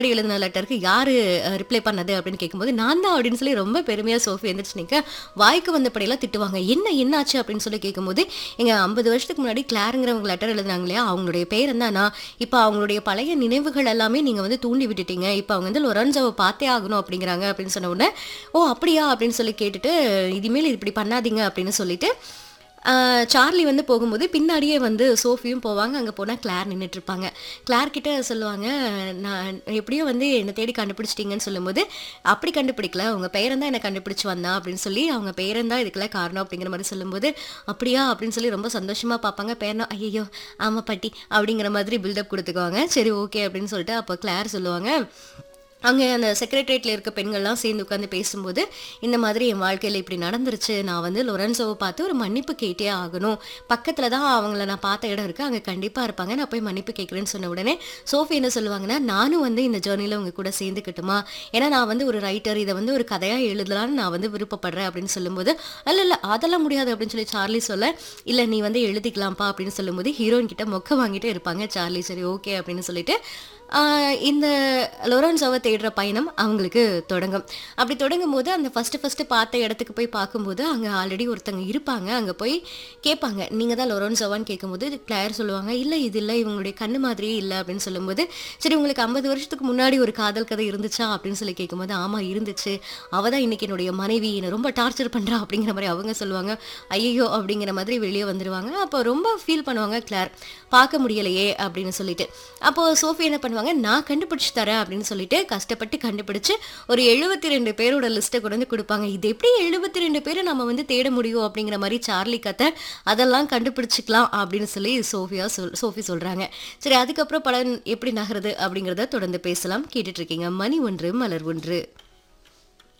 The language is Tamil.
எழுதின லெட்டருக்கு யாரு ரிப்ளை பண்ணது அப்படின்னு கேட்கும்போது நான் தான் அப்படின்னு சொல்லி ரொம்ப பெருமையா சோஃபி எந்திரிச்சு நிக்க வாய்க்கு வந்தபடியெல்லாம் திட்டுவாங்க என்ன என்னாச்சு அப்படின்னு சொல்லி கேட்கும்போது எங்க ஐம்பது வருஷத்துக்கு முன்னாடி கிளாருங்கிறவங்க லெட்டர் எழுதினாங்க இல்லையா அவங்களுடைய பேர் என்னன்னா இப்போ அவங்களுடைய பழைய நினைவுகள் எல்லாமே நீங்க வந்து தூண்டி விட்டுட்டீங்க இப்போ அவங்க வந்து லொரன்சோவை பார்த்தே ஆகணும் அப்படிங்கிறாங்க அப்படின்னு சொன்ன உடனே ஓ அப்படியா அப்படின்னு சொல்லி கேட்டுட்டு இனிமேல் இப்படி பண்ணாதீங்க அப்படின்னு சொல்லிட்டு ஆஹ் சார்லி வந்து போகும்போது பின்னாடியே வந்து சோஃபியும் போவாங்க அங்கே போனால் கிளார் நின்றுட்டு இருப்பாங்க கிளார் கிட்ட சொல்லுவாங்க நான் எப்படியோ வந்து என்னை தேடி கண்டுபிடிச்சிட்டீங்கன்னு சொல்லும்போது அப்படி கண்டுபிடிக்கல உங்கள் பேரன் தான் என்னை கண்டுபிடிச்சு வந்தான் அப்படின்னு சொல்லி அவங்க பேரன் தான் இதுக்கெல்லாம் காரணம் அப்படிங்கிற மாதிரி சொல்லும்போது அப்படியா அப்படின்னு சொல்லி ரொம்ப சந்தோஷமா பார்ப்பாங்க பேரனா ஐயோ ஆமா பாட்டி அப்படிங்கிற மாதிரி பில்டப் கொடுத்துக்குவாங்க சரி ஓகே அப்படின்னு சொல்லிட்டு அப்போ கிளார் சொல்லுவாங்க அங்கே அந்த செக்ரட்டரியேட்டில் இருக்க பெண்கள்லாம் சேர்ந்து உட்காந்து பேசும்போது இந்த மாதிரி என் வாழ்க்கையில் இப்படி நடந்துருச்சு நான் வந்து லொரன்சோவை பார்த்து ஒரு மன்னிப்பு கேட்டே ஆகணும் பக்கத்தில் தான் அவங்கள நான் பார்த்த இடம் இருக்குது அங்கே கண்டிப்பாக இருப்பாங்க நான் போய் மன்னிப்பு கேட்குறேன்னு சொன்ன உடனே சோஃபி என்ன சொல்லுவாங்கன்னா நானும் வந்து இந்த ஜேர்னியில் உங்க கூட சேர்ந்துக்கிட்டுமா ஏன்னா நான் வந்து ஒரு ரைட்டர் இதை வந்து ஒரு கதையாக எழுதலான்னு நான் வந்து விருப்பப்படுறேன் அப்படின்னு சொல்லும்போது அல்ல இல்லை அதெல்லாம் முடியாது அப்படின்னு சொல்லி சார்லி சொல்ல இல்லை நீ வந்து எழுதிக்கலாம்ப்பா அப்படின்னு சொல்லும்போது ஹீரோயின் கிட்ட மொக்க வாங்கிட்டே இருப்பாங்க சார்லி சரி ஓகே அப்படின்னு சொல்லிட்டு ஆஹ் இந்த லொரன்சோவை தேடுற பயணம் அவங்களுக்கு தொடங்கும் அப்படி தொடங்கும் போது அந்த ஃபஸ்ட்டு ஃபஸ்ட்டு பார்த்த இடத்துக்கு போய் பார்க்கும்போது அங்கே ஆல்ரெடி ஒருத்தங்க இருப்பாங்க அங்கே போய் கேட்பாங்க நீங்கள் தான் லொரன்சோவான்னு கேட்கும்போது கிளாயர் சொல்லுவாங்க இல்லை இது இல்லை இவங்களுடைய கண்ணு மாதிரியே இல்லை அப்படின்னு சொல்லும்போது சரி உங்களுக்கு ஐம்பது வருஷத்துக்கு முன்னாடி ஒரு காதல் கதை இருந்துச்சா அப்படின்னு சொல்லி கேட்கும்போது ஆமாம் இருந்துச்சு அவள் தான் இன்னைக்கு என்னுடைய மனைவி என்னை ரொம்ப டார்ச்சர் பண்ணுறா அப்படிங்கிற மாதிரி அவங்க சொல்லுவாங்க ஐயோ அப்படிங்கிற மாதிரி வெளியே வந்துடுவாங்க அப்போ ரொம்ப ஃபீல் பண்ணுவாங்க கிளார் பார்க்க முடியலையே அப்படின்னு சொல்லிட்டு அப்போ சோஃபி என்ன பண்ணுவாங்க நான் கண்டுபிடிச்சு தரேன் அப்படின்னு சொல்லிட்டு கஷ்டப்பட்டு கண்டுபிடிச்சு ஒரு எழுபத்தி ரெண்டு பேரோட லிஸ்ட்டை கொண்டு வந்து கொடுப்பாங்க இது எப்படி எழுபத்தி ரெண்டு பேரை நம்ம வந்து தேட முடியும் அப்படிங்கிற மாதிரி சார்லி கத்தை அதெல்லாம் கண்டுபிடிச்சிக்கலாம் அப்படின்னு சொல்லி சோஃபியா சொல் சோஃபி சொல்றாங்க சரி அதுக்கப்புறம் படம் எப்படி நகருது அப்படிங்கிறத தொடர்ந்து பேசலாம் கேட்டுட்டு இருக்கீங்க மணி ஒன்று மலர் ஒன்று